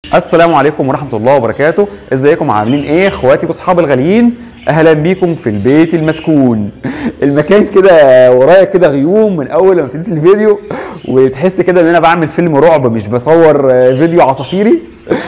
السلام عليكم ورحمه الله وبركاته ازيكم عاملين ايه اخواتي واصحابي الغاليين اهلا بيكم في البيت المسكون المكان كده ورايا كده غيوم من اول ما ابتديت الفيديو وتحس كده ان انا بعمل فيلم رعب مش بصور فيديو عصافيري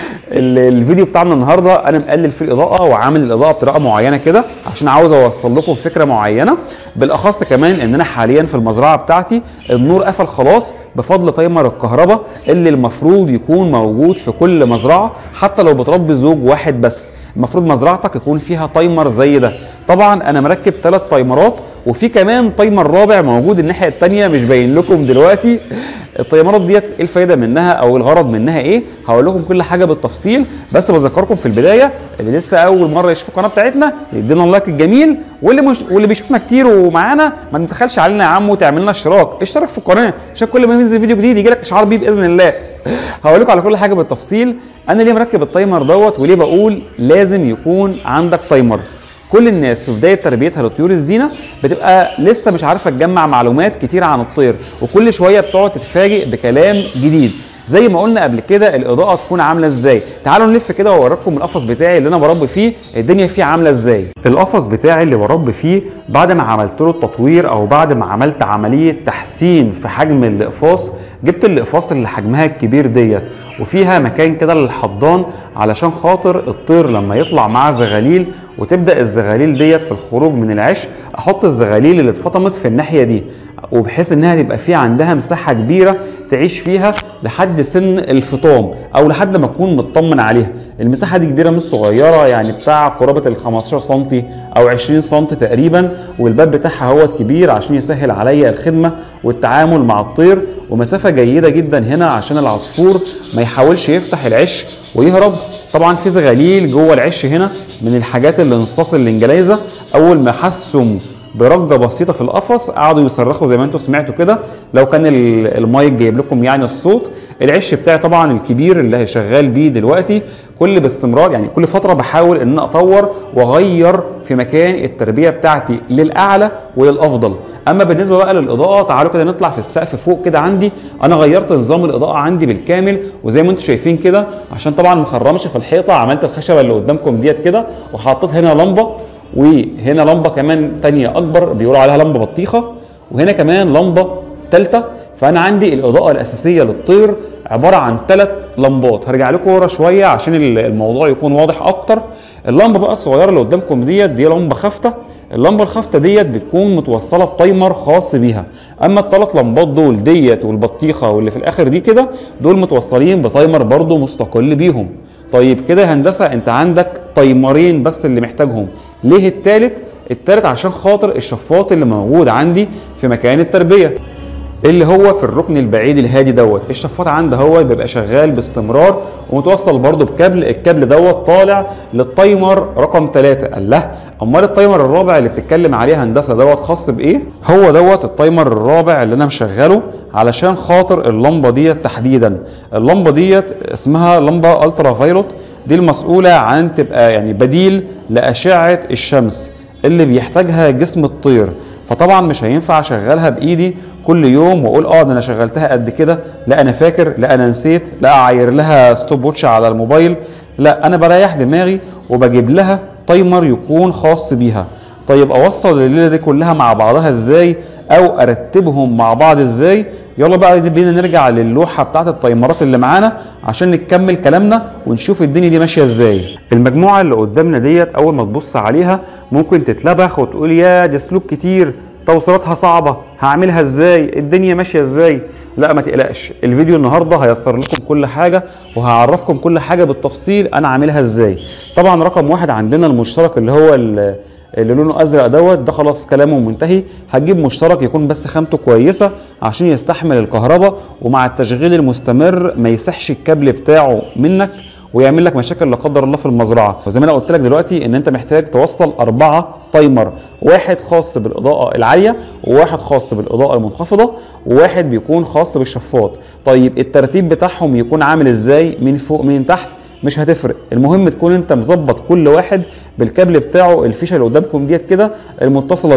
ال- الفيديو بتاعنا النهارده انا مقلل فيه الاضاءه وعامل الاضاءه بطريقه معينه كده عشان عاوز اوصل لكم فكره معينه بالاخص كمان ان انا حاليا في المزرعه بتاعتي النور قفل خلاص بفضل تايمر الكهرباء اللي المفروض يكون موجود في كل مزرعه حتى لو بتربي زوج واحد بس المفروض مزرعتك يكون فيها تايمر زي ده طبعا انا مركب ثلاث تايمرات وفي كمان تايمر رابع موجود الناحيه الثانيه مش باين لكم دلوقتي التايمرات ديت ايه الفايده منها او الغرض منها ايه هقول لكم كل حاجه بالتفصيل بس بذكركم في البدايه اللي لسه اول مره يشوف القناه بتاعتنا يدينا اللايك الجميل واللي مش واللي بيشوفنا كتير ومعانا ما تتخلش علينا يا عم وتعمل لنا اشتراك اشترك في القناه عشان كل ما ينزل فيديو جديد يجي لك اشعار بيه باذن الله هقول لكم على كل حاجه بالتفصيل انا ليه مركب التايمر دوت وليه بقول لازم يكون عندك تايمر كل الناس في بدايه تربيتها لطيور الزينه بتبقى لسه مش عارفه تجمع معلومات كتير عن الطير وكل شويه بتقعد تتفاجئ بكلام جديد زي ما قلنا قبل كده الاضاءه تكون عامله ازاي تعالوا نلف كده واوريكم القفص بتاعي اللي انا بربي فيه الدنيا فيه عامله ازاي القفص بتاعي اللي بربي فيه بعد ما عملت له التطوير او بعد ما عملت عمليه تحسين في حجم الاقفاص جبت الاقفاص اللي حجمها الكبير ديت وفيها مكان كده للحضان علشان خاطر الطير لما يطلع مع زغاليل وتبدا الزغاليل ديت في الخروج من العش احط الزغاليل اللي اتفطمت في الناحيه دي وبحيث انها تبقى في عندها مساحه كبيره تعيش فيها لحد سن الفطام او لحد ما اكون مطمن عليها المساحه دي كبيره مش صغيره يعني بتاع قرابه ال 15 سم او 20 سم تقريبا والباب بتاعها هوت كبير عشان يسهل عليا الخدمه والتعامل مع الطير ومسافه جيده جدا هنا عشان العصفور ما يحاولش يفتح العش ويهرب طبعا في زغاليل جوه العش هنا من الحاجات اللي نصاص الانجليزه اول ما حسوا برجه بسيطه في القفص قعدوا يصرخوا زي ما انتم سمعتوا كده لو كان ال- المايك جايب لكم يعني الصوت العش بتاعي طبعا الكبير اللي شغال بيه دلوقتي كل باستمرار يعني كل فتره بحاول ان انا اطور واغير في مكان التربيه بتاعتي للاعلى وللافضل اما بالنسبه بقى للاضاءه تعالوا كده نطلع في السقف فوق كده عندي انا غيرت نظام الاضاءه عندي بالكامل وزي ما انتم شايفين كده عشان طبعا ما اخرمش في الحيطه عملت الخشبه اللي قدامكم ديت كده وحطيت هنا لمبه وهنا لمبه كمان تانية اكبر بيقولوا عليها لمبه بطيخه وهنا كمان لمبه ثالثه فانا عندي الاضاءه الاساسيه للطير عباره عن ثلاث لمبات هرجع لكم ورا شويه عشان الموضوع يكون واضح اكتر اللمبه بقى الصغيره اللي قدامكم ديت دي لمبه خافته اللمبه الخافته ديت بتكون متوصله بتايمر خاص بيها اما الثلاث لمبات دول ديت والبطيخه واللي في الاخر دي كده دول متوصلين بتايمر برضو مستقل بيهم طيب كده يا هندسه انت عندك تايمرين بس اللي محتاجهم ليه التالت التالت عشان خاطر الشفاط اللي موجود عندي في مكان التربيه اللي هو في الركن البعيد الهادي دوت الشفاط عندي هو بيبقى شغال باستمرار ومتوصل برضو بكابل الكابل دوت طالع للتايمر رقم 3 قال له امال التايمر الرابع اللي بتتكلم عليه هندسه دوت خاص بايه هو دوت التايمر الرابع اللي انا مشغله علشان خاطر اللمبه ديت تحديدا اللمبه ديت اسمها لمبه الترا فايلوت دي المسؤوله عن تبقى يعني بديل لاشعه الشمس اللي بيحتاجها جسم الطير فطبعا مش هينفع اشغلها بايدي كل يوم واقول اه ده انا شغلتها قد كده لا انا فاكر لا انا نسيت لا اعاير لها ستوب ووتش على الموبايل لا انا بريح دماغي وبجيب لها تايمر يكون خاص بيها طيب اوصل الليله دي كلها مع بعضها ازاي او ارتبهم مع بعض ازاي يلا بقى دي بينا نرجع للوحه بتاعت التايمرات اللي معانا عشان نكمل كلامنا ونشوف الدنيا دي ماشيه ازاي المجموعه اللي قدامنا ديت اول ما تبص عليها ممكن تتلبخ وتقول يا دي سلوك كتير توصيلاتها صعبه هعملها ازاي الدنيا ماشيه ازاي لا ما تقلقش الفيديو النهارده هيسر لكم كل حاجه وهعرفكم كل حاجه بالتفصيل انا عاملها ازاي طبعا رقم واحد عندنا المشترك اللي هو ال- اللي لونه ازرق دوت ده خلاص كلامه منتهي هتجيب مشترك يكون بس خامته كويسه عشان يستحمل الكهرباء ومع التشغيل المستمر ما يسحش الكابل بتاعه منك ويعمل لك مشاكل لا قدر الله في المزرعه وزي ما انا قلت لك دلوقتي ان انت محتاج توصل اربعه تايمر واحد خاص بالاضاءه العاليه وواحد خاص بالاضاءه المنخفضه وواحد بيكون خاص بالشفاط طيب الترتيب بتاعهم يكون عامل ازاي من فوق من تحت مش هتفرق المهم تكون انت مظبط كل واحد بالكابل بتاعه الفيشه اللي قدامكم ديت كده المتصله بيه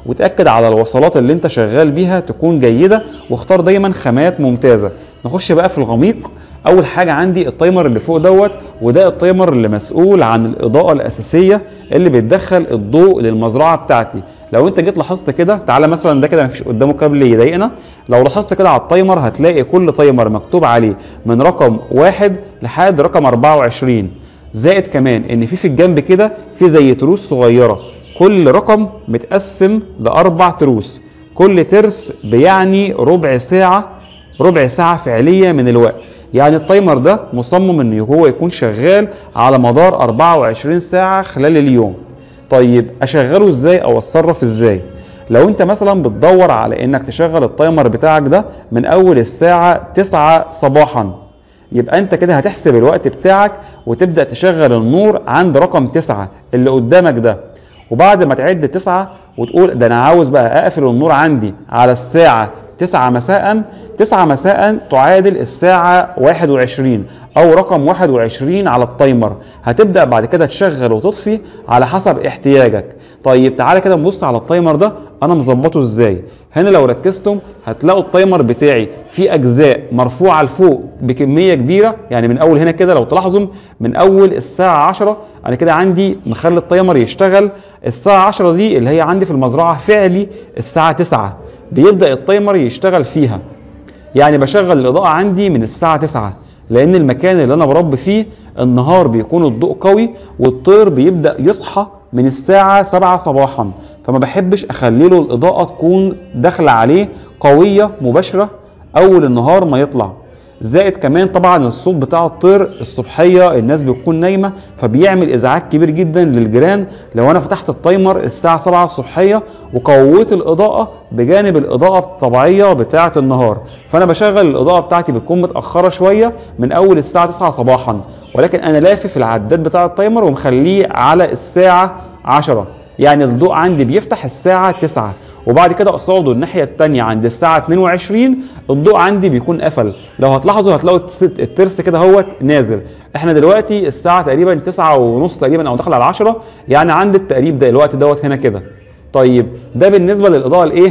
وتاكد على الوصلات اللي انت شغال بيها تكون جيده واختار دايما خامات ممتازه نخش بقى في الغميق اول حاجه عندي التايمر اللي فوق دوت وده التايمر اللي مسؤول عن الاضاءه الاساسيه اللي بتدخل الضوء للمزرعه بتاعتي لو انت جيت لاحظت كده تعالى مثلا ده كده مفيش قدامه كابل يضايقنا لو لاحظت كده على التايمر هتلاقي كل تايمر مكتوب عليه من رقم واحد لحد رقم 24 زائد كمان ان في في الجنب كده في زي تروس صغيره كل رقم متقسم لاربع تروس كل ترس بيعني ربع ساعه ربع ساعه فعليه من الوقت يعني التايمر ده مصمم ان هو يكون شغال على مدار 24 ساعه خلال اليوم طيب اشغله ازاي او اتصرف ازاي لو انت مثلا بتدور على انك تشغل التايمر بتاعك ده من اول الساعه 9 صباحا يبقى انت كده هتحسب الوقت بتاعك وتبدا تشغل النور عند رقم 9 اللي قدامك ده وبعد ما تعد 9 وتقول ده انا عاوز بقى اقفل النور عندي على الساعه 9 مساء 9 مساء تعادل الساعة 21 أو رقم 21 على التايمر هتبدأ بعد كده تشغل وتطفي على حسب احتياجك طيب تعالى كده نبص على التايمر ده أنا مظبطه إزاي هنا لو ركزتم هتلاقوا التايمر بتاعي فيه أجزاء مرفوعة لفوق بكمية كبيرة يعني من أول هنا كده لو تلاحظوا من أول الساعة 10 أنا كده عندي مخلي التايمر يشتغل الساعة 10 دي اللي هي عندي في المزرعة فعلي الساعة 9 بيبدا التايمر يشتغل فيها يعني بشغل الاضاءه عندي من الساعه 9 لان المكان اللي انا بربي فيه النهار بيكون الضوء قوي والطير بيبدا يصحى من الساعه 7 صباحا فما بحبش اخلي له الاضاءه تكون داخله عليه قويه مباشره اول النهار ما يطلع زائد كمان طبعا الصوت بتاع الطير الصبحيه الناس بتكون نايمه فبيعمل ازعاج كبير جدا للجيران لو انا فتحت التايمر الساعه 7 الصبحيه وقويت الاضاءه بجانب الاضاءه الطبيعيه بتاعه النهار فانا بشغل الاضاءه بتاعتي بتكون متاخره شويه من اول الساعه 9 صباحا ولكن انا لافف العداد بتاع التايمر ومخليه على الساعه 10 يعني الضوء عندي بيفتح الساعه 9 وبعد كده قصاده الناحيه الثانيه عند الساعه 22 الضوء عندي بيكون قفل لو هتلاحظوا هتلاقوا الترس كده اهوت نازل احنا دلوقتي الساعه تقريبا 9 ونص تقريبا او داخل على 10 يعني عند التقريب ده الوقت دوت هنا كده طيب ده بالنسبه للاضاءه الايه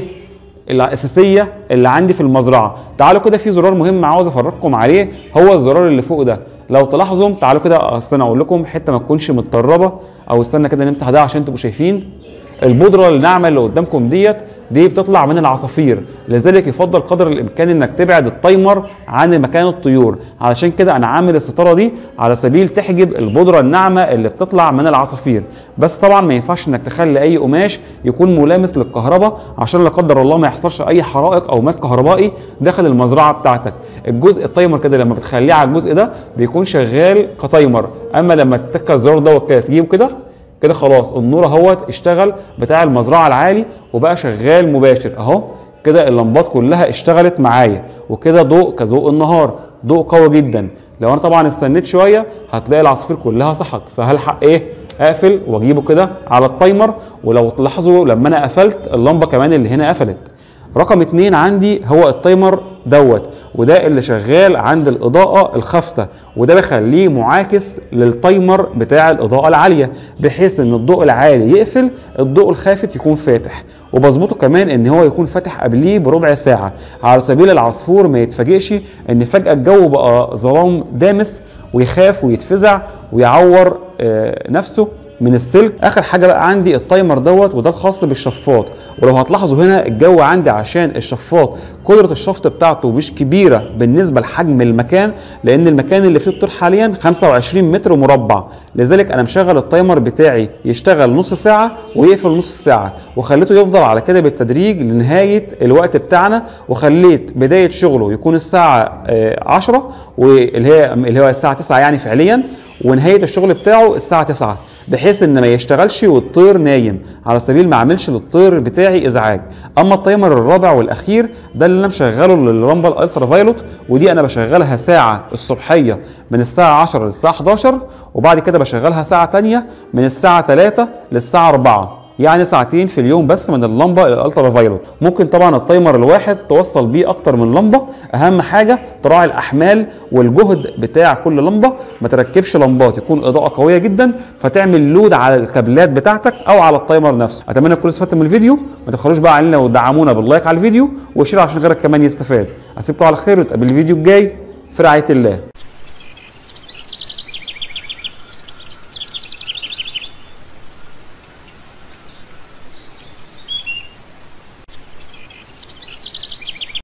الاساسيه اللي عندي في المزرعه تعالوا كده في زرار مهم عاوز افرجكم عليه هو الزرار اللي فوق ده لو تلاحظوا تعالوا كده استنى اقول لكم حته ما تكونش متطربه او استنى كده نمسح ده عشان تبقوا شايفين البودره الناعمه اللي قدامكم ديت دي بتطلع من العصافير لذلك يفضل قدر الامكان انك تبعد التايمر عن مكان الطيور علشان كده انا عامل الستاره دي على سبيل تحجب البودره الناعمه اللي بتطلع من العصافير بس طبعا ما ينفعش انك تخلي اي قماش يكون ملامس للكهرباء عشان لا قدر الله ما يحصلش اي حرائق او ماس كهربائي داخل المزرعه بتاعتك الجزء التايمر كده لما بتخليه على الجزء ده بيكون شغال كتايمر اما لما تتك الزرار دوت كده تجيبه كده كده خلاص النور اهوت اشتغل بتاع المزرعه العالي وبقى شغال مباشر اهو كده اللمبات كلها اشتغلت معايا وكده ضوء كضوء النهار ضوء قوي جدا لو انا طبعا استنيت شويه هتلاقي العصافير كلها صحت فهلحق ايه اقفل واجيبه كده على التايمر ولو تلاحظوا لما انا قفلت اللمبه كمان اللي هنا قفلت رقم اتنين عندي هو التايمر دوت وده اللي شغال عند الاضاءه الخافته وده بخليه معاكس للتايمر بتاع الاضاءه العاليه بحيث ان الضوء العالي يقفل الضوء الخافت يكون فاتح وبظبطه كمان ان هو يكون فاتح قبليه بربع ساعه على سبيل العصفور ما يتفاجئش ان فجاه الجو بقى ظلام دامس ويخاف ويتفزع ويعور آه نفسه من السلك اخر حاجه بقى عندي التايمر دوت وده الخاص بالشفاط ولو هتلاحظوا هنا الجو عندي عشان الشفاط قدره الشفط بتاعته مش كبيره بالنسبه لحجم المكان لان المكان اللي فيه الطير حاليا 25 متر مربع لذلك انا مشغل التايمر بتاعي يشتغل نص ساعه ويقفل نص ساعه وخليته يفضل على كده بالتدريج لنهايه الوقت بتاعنا وخليت بدايه شغله يكون الساعه 10 واللي هي اللي هو الساعه 9 يعني فعليا ونهايه الشغل بتاعه الساعه 9 بحيث ان ما يشتغلش والطير نايم على سبيل ما اعملش للطير بتاعي ازعاج اما التايمر الرابع والاخير ده اللي انا مشغله للرامبل الالترا فايلوت ودي انا بشغلها ساعه الصبحيه من الساعه 10 للساعه 11 وبعد كده بشغلها ساعه تانية من الساعه 3 للساعه 4 يعني ساعتين في اليوم بس من اللمبه الالترا فايلوت ممكن طبعا التايمر الواحد توصل بيه اكتر من لمبه اهم حاجه تراعي الاحمال والجهد بتاع كل لمبه ما تركبش لمبات يكون اضاءه قويه جدا فتعمل لود على الكابلات بتاعتك او على التايمر نفسه اتمنى تكونوا استفدتوا من الفيديو ما تبخلوش بقى علينا ودعمونا باللايك على الفيديو وشير عشان غيرك كمان يستفاد اسيبكم على خير ونتقابل الفيديو الجاي في رعايه الله